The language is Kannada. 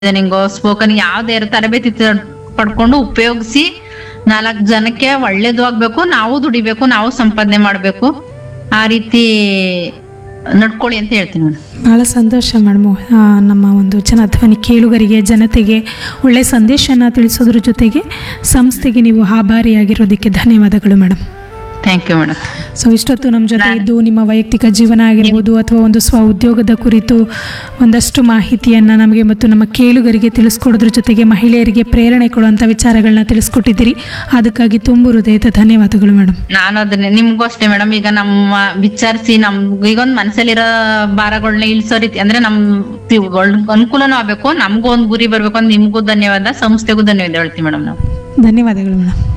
ಡಿಸೈನಿಂಗು ಸ್ಪೋಕನ್ ಯಾವ್ದೇ ಇರೋ ತರಬೇತಿ ತ- ಪಡ್ಕೊಂಡು ಉಪಯೋಗಿಸಿ ನಾಲ್ಕು ಜನಕ್ಕೆ ಒಳ್ಳೇದು ಆಗ್ಬೇಕು ನಾವು ದುಡಿಬೇಕು ನಾವು ಸಂಪಾದನೆ ಮಾಡ್ಬೇಕು ಆ ರೀತಿ ನಡ್ಕೊಳ್ಳಿ ಅಂತ ಹೇಳ್ತೀನಿ ಮೇಡಮ್ ಭಾಳ ಸಂತೋಷ ಮೇಡಮ್ ನಮ್ಮ ಒಂದು ಜನಧ್ವನಿ ಕೇಳುಗರಿಗೆ ಜನತೆಗೆ ಒಳ್ಳೆಯ ಸಂದೇಶನ ತಿಳಿಸೋದ್ರ ಜೊತೆಗೆ ಸಂಸ್ಥೆಗೆ ನೀವು ಆಭಾರಿಯಾಗಿರೋದಕ್ಕೆ ಧನ್ಯವಾದಗಳು madam thank you madam so ಇಷ್ಟೊತ್ತು ನಮ್ಮ ಜೊತೆ ಇದ್ದು ನಿಮ್ಮ ವೈಯಕ್ತಿಕ ಜೀವನ ಆಗಿರ್ಬೋದು ಅಥವಾ ಒಂದು ಸ್ವ ಉದ್ಯೋಗದ ಕುರಿತು ಒಂದಷ್ಟು ಮಾಹಿತಿಯನ್ನು ನಮಗೆ ಮತ್ತು ನಮ್ಮ ಕೇಳುಗರಿಗೆ ತಿಳಿಸ್ಕೊಡೋದ್ರ ಜೊತೆಗೆ ಮಹಿಳೆಯರಿಗೆ ಪ್ರೇರಣೆ ಕೊಡುವಂಥ ವಿಚಾರಗಳನ್ನ ತಿಳಿಸ್ಕೊಟ್ಟಿದ್ದೀರಿ ಅದಕ್ಕಾಗಿ ತುಂಬ ಹೃದಯದ ಧನ್ಯವಾದಗಳು ಮೇಡಮ್ ನಾನು ಅದನ್ನೇ ನಿಮ್ಗೂ ಅಷ್ಟೇ ಮೇಡಮ್ ಈಗ ನಮ್ಮ ವಿಚಾರಿಸಿ ನಮ್ ಈಗ ಒಂದ್ ಮನಸ್ಸಲ್ಲಿರೋ ಭಾರಗಳನ್ನ ಇಳಿಸೋ ರೀತಿ ಅಂದ್ರೆ ನಮ್ ತಿ- ಒಳ್- ಅನುಕೂಲನೂ ಆಗ್ಬೇಕು ನಮಗೂ ಒಂದ್ ಗುರಿ ಬರ್ಬೇಕು ಅಂತ ನಿಮ್ಗೂ ಧನ್ಯವಾದ ಸಂಸ್ಥೆಗೂ ಧನ್ಯವಾದ ಹೇಳ್ತೀವಿ ಮೇಡಮ್ ನಾವು ಧನ್ಯವಾದಗಳು ಮೇಡಮ್